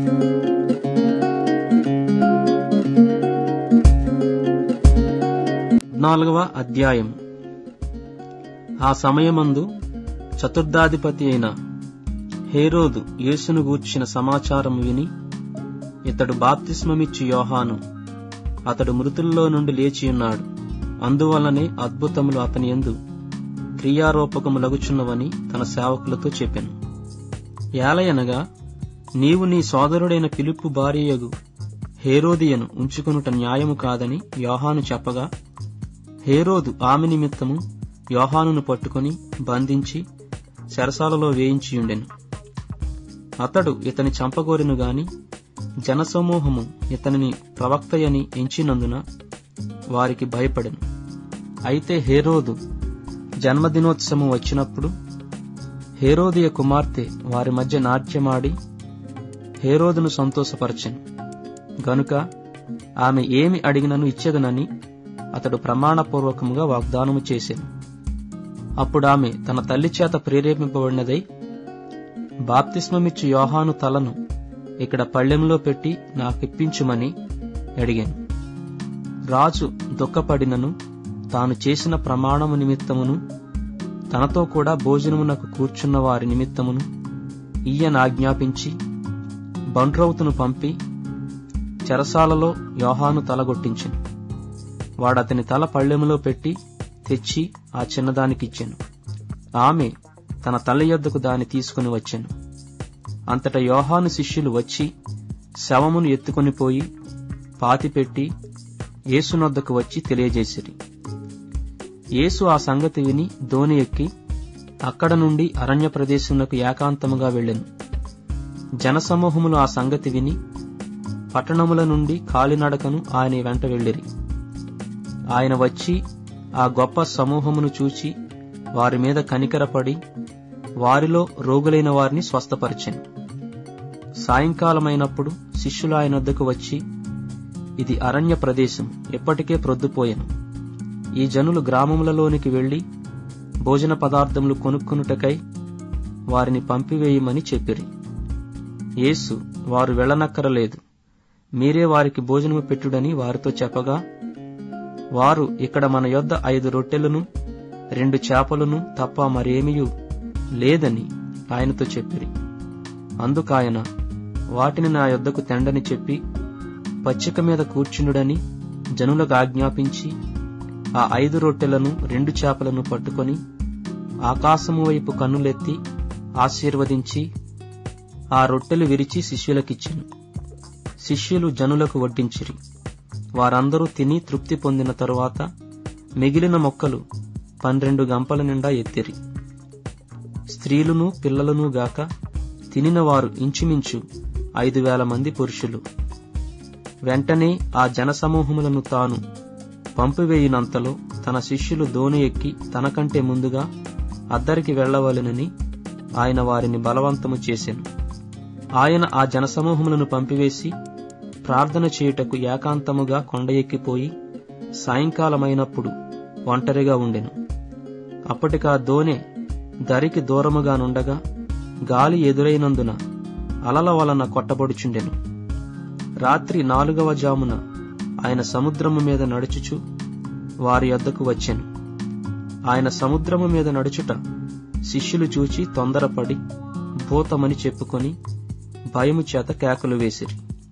నాలుగవ అధ్యాయం ఆ సమయమందు చతుర్థాధిపతి అయిన హేరోదు యేసును గూర్చిన సమాచారం విని ఇతడు బాప్తిస్మమిచ్చి యోహాను అతడు మృతుల్లో నుండి లేచియున్నాడు అందువల్లనే అద్భుతములు అతని యందు క్రియారూపకములగుచున్నవని తన సేవకులతో చెప్పెను ఏలయనగా నీవు నీ సోదరుడైన పిలుపు భార్యయగు హేరోదియను ఉంచుకొనుట న్యాయము కాదని యోహాను చెప్పగా హేరోదు ఆమె నిమిత్తము యోహానును పట్టుకొని బంధించి చెరసాలలో వేయించియుండెను అతడు ఇతని చంపగోరెను గాని జనసమూహము ఇతనిని ప్రవక్తయని ఎంచినందున వారికి భయపడెను అయితే హేరోదు జన్మదినోత్సవం వచ్చినప్పుడు హేరోదియ కుమార్తె వారి మధ్య నాట్యమాడి హేరోదును సంతోషపరచెను గనుక ఆమె ఏమి అడిగినను ఇచ్చేదనని అతడు ప్రమాణపూర్వకముగా వాగ్దానము చేసెను అప్పుడు ఆమె తన తల్లి చేత ప్రేరేపింపబడినదై బాప్తిస్మమిచ్చు యోహాను తలను ఇక్కడ పళ్ళెంలో పెట్టి నాకిప్పించుమని అడిగాను రాజు దుఃఖపడినను తాను చేసిన ప్రమాణము నిమిత్తమును తనతో కూడా భోజనమునకు కూర్చున్న వారి నిమిత్తమును ఈయన ఆజ్ఞాపించి బండ్రౌతును పంపి చెరసాలలో యోహాను తలగొట్టించెను వాడతని తల పళ్ళెములో పెట్టి తెచ్చి ఆ చిన్నదానికిచ్చెను ఆమె తన తల్లి యొద్దకు దాన్ని తీసుకుని వచ్చెను అంతట యోహాను శిష్యులు వచ్చి శవమును ఎత్తుకొని పోయి పాతిపెట్టి యేసునొద్దకు వచ్చి తెలియజేసిరి యేసు ఆ సంగతి విని దోణి ఎక్కి అక్కడ నుండి అరణ్య ప్రదేశమునకు ఏకాంతముగా వెళ్ళెను జనసమూహములు ఆ సంగతి విని పట్టణముల నుండి కాలినడకను ఆయన వెంట వెళ్ళిరి ఆయన వచ్చి ఆ గొప్ప సమూహమును చూచి వారి మీద కనికరపడి వారిలో రోగులైన వారిని స్వస్థపరిచెను సాయంకాలమైనప్పుడు శిష్యులు ఆయన వద్దకు వచ్చి ఇది అరణ్య ప్రదేశం ఎప్పటికే ప్రొద్దుపోయెను ఈ జనులు గ్రామములలోనికి వెళ్లి భోజన పదార్థములు కొనుక్కునుటకై వారిని పంపివేయమని చెప్పిరి యేసు వారు వెళ్ళనక్కరలేదు మీరే వారికి భోజనము పెట్టుడని వారితో చెప్పగా వారు ఇక్కడ మన యొద్ద ఐదు రొట్టెలను రెండు చేపలను తప్ప మరేమియూ లేదని ఆయనతో చెప్పిరి అందుకాయన వాటిని నా యొద్దకు తెండని చెప్పి పచ్చిక మీద కూర్చుండుడని జనులకు ఆజ్ఞాపించి ఆ ఐదు రొట్టెలను రెండు చేపలను పట్టుకొని ఆకాశము వైపు కన్నులెత్తి ఆశీర్వదించి ఆ రొట్టెలు విరిచి శిష్యులకిచ్చెను శిష్యులు జనులకు వడ్డించిరి వారందరూ తిని తృప్తి పొందిన తరువాత మిగిలిన మొక్కలు పన్నెండు గంపల నిండా ఎత్తిరి స్త్రీలును పిల్లలను గాక తినిన వారు ఇంచుమించు ఐదు వేల మంది పురుషులు వెంటనే ఆ జనసమూహములను తాను పంపివేయినంతలో తన శిష్యులు దోణి ఎక్కి తనకంటే ముందుగా అద్దరికి వెళ్లవలెనని ఆయన వారిని బలవంతము చేసెను ఆయన ఆ జనసమూహములను పంపివేసి ప్రార్థన చేయుటకు ఏకాంతముగా కొండ ఎక్కిపోయి సాయంకాలమైనప్పుడు ఒంటరిగా ఉండెను అప్పటికా దోనె దరికి దూరముగా నుండగా గాలి ఎదురైనందున అలల వలన కొట్టబడుచుండెను రాత్రి నాలుగవ జామున ఆయన సముద్రము మీద నడుచుచు వారి యొద్దకు వచ్చెను ఆయన సముద్రము మీద నడుచుట శిష్యులు చూచి తొందరపడి భూతమని చెప్పుకొని భయము చేత కేకలు వేసిరి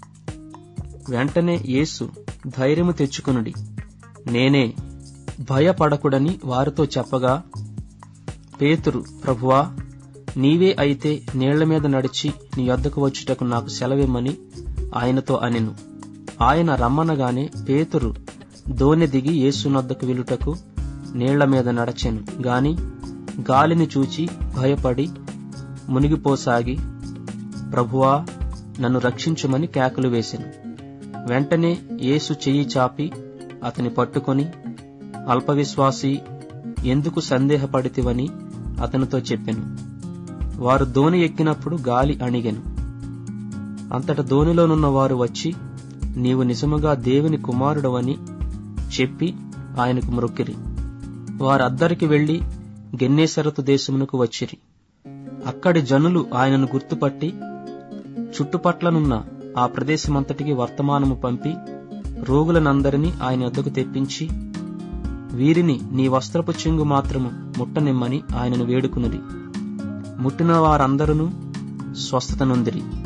వెంటనే యేసు ధైర్యము తెచ్చుకునుడి నేనే భయపడకుడని వారితో చెప్పగా పేతురు ప్రభువా నీవే అయితే నీళ్ల మీద నడిచి నీ యొద్దకు వచ్చుటకు నాకు సెలవిమ్మని ఆయనతో అనెను ఆయన రమ్మనగానే పేతురు దోనె దిగి యేసునొద్దకు వెలుటకు నీళ్ల మీద నడచెను గాని గాలిని చూచి భయపడి మునిగిపోసాగి ప్రభువా నన్ను రక్షించుమని కేకలు వేసెను వెంటనే యేసు చెయ్యి చాపి అతని పట్టుకొని అల్పవిశ్వాసి ఎందుకు సందేహపడితివని అతనితో చెప్పెను వారు దోణి ఎక్కినప్పుడు గాలి అణిగెను అంతట దోణిలోనున్న వారు వచ్చి నీవు నిజముగా దేవుని కుమారుడవని చెప్పి ఆయనకు మ్రొక్కిరి వారద్దరికి వెళ్లి గెన్నేసరతు దేశమునకు వచ్చిరి అక్కడి జనులు ఆయనను గుర్తుపట్టి చుట్టుపట్లనున్న ఆ ప్రదేశమంతటికి వర్తమానము పంపి రోగులనందరినీ ఆయన వద్దకు తెప్పించి వీరిని నీ వస్త్రపు చెంగు మాత్రము ముట్టనిమ్మని ఆయనను వేడుకున్నది ముట్టిన వారందరూ స్వస్థత నొందిరి